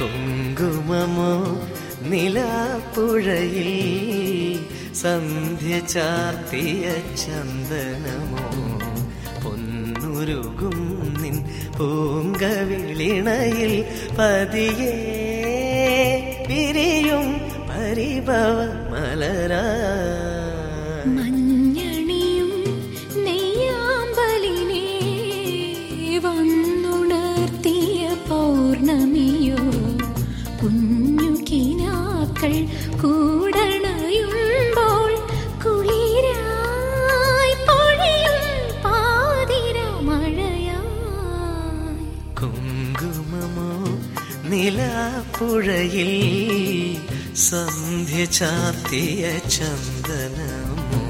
കുങ്കുമമോ നിലാപ്പുഴയിൽ സന്ധ്യ ചാർത്തിയ ചന്ദനമോ പൊന്നുരുകും നിൻ പൂങ്കവിളിണയിൽ പതിയെ പിരിയും പരിഭവ മലരാ മഞ്ഞണിയും നെയ്യാമ്പലിനെ വന്നുണർത്തിയ പൗർണമിയോ കുഞ്ഞു കിനാക്കൾ കൂടണയുമ്പോൾ കുളിരായി പൊഴിയും പാതിര മഴയായി കുങ്കുമമോ നിലാപ്പുഴയിൽ സന്ധ്യ ചാർത്തിയ ചന്ദനമോ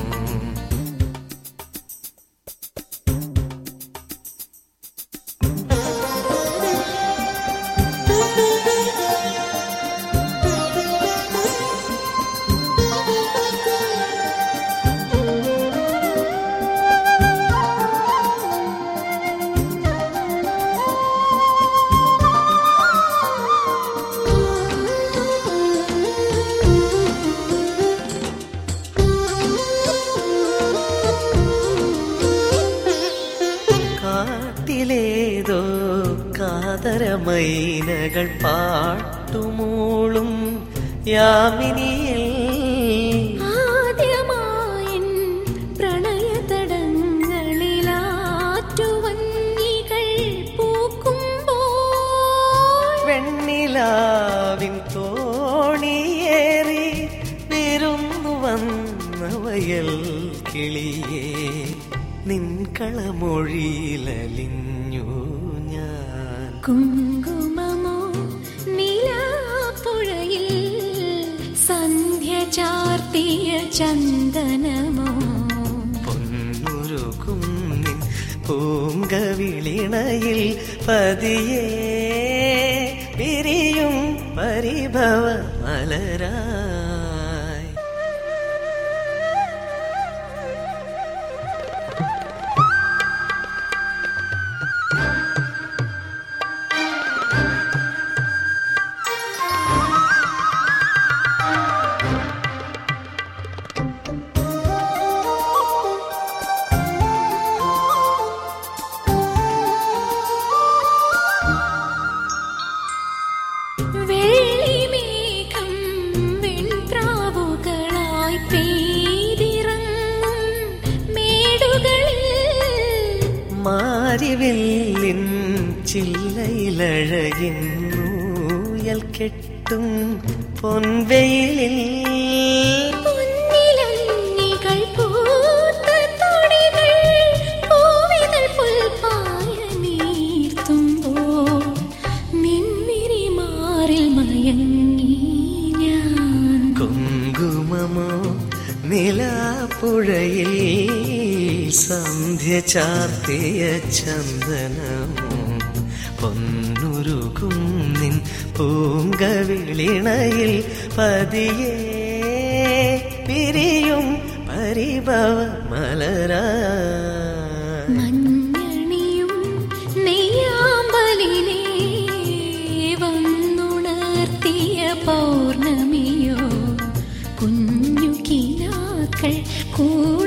കാട്ടിലേതോ കാതരമൈനകൾ പാട്ടുമൂളും യാമിനിയിൽ ആദ്യമായൻ പ്രണയതടങ്ങളിലാറ്റുവന്നികൾ പൂക്കുമ്പോൾ വെണ്ണിലാവിൻ തോണിയേറി വിരുന്നു വന്ന വയൽ കിളിയേ നിൻകളമൊഴിയിലലിഞ്ഞു ഞാൻ കുങ്കുമമോ നിലാപ്പുഴയിൽ സന്ധ്യ ചാർത്തിയ ചന്ദനമോ പൊന്നുരുകും നിൻ പൂങ്കവിളിണയിൽ പതിയെ പിരിയും പരിഭവ മലരായി വെള്ളിമേഘം വെൺപ്രാവുകളായി പെയ്തിറങ്ങും മേടുകളിൽ മാരിവില്ലിൻ ചില്ലയിലഴകിൻ നൂയൽ കെട്ടും പൊൻവെയിലിൽ പൊന്നിലങ്ങികൾ പൂത്ത തൊടികൾ പൂവിതൾ പുൽപ്പായ നീർത്തുമ്പോൾ നിൻവിരിമാറിൽ മയങ്ങി ഞാൻ കുങ്കുമമോ നിലാപ്പുഴയിൽ സന്ധ്യ ചാർത്തിയ ചന്ദനമോ പൊന്നുരുകും നിൻ പൂങ്കവിളിണയിൽ പതിയെ പിരിയും പരിഭവ മലരാ മഞ്ഞണിയും നെയ്യാമ്പലിനെ വന്നുണർത്തിയ പൗർണമിയോ കുഞ്ഞു കിനാക്കൾ കൂ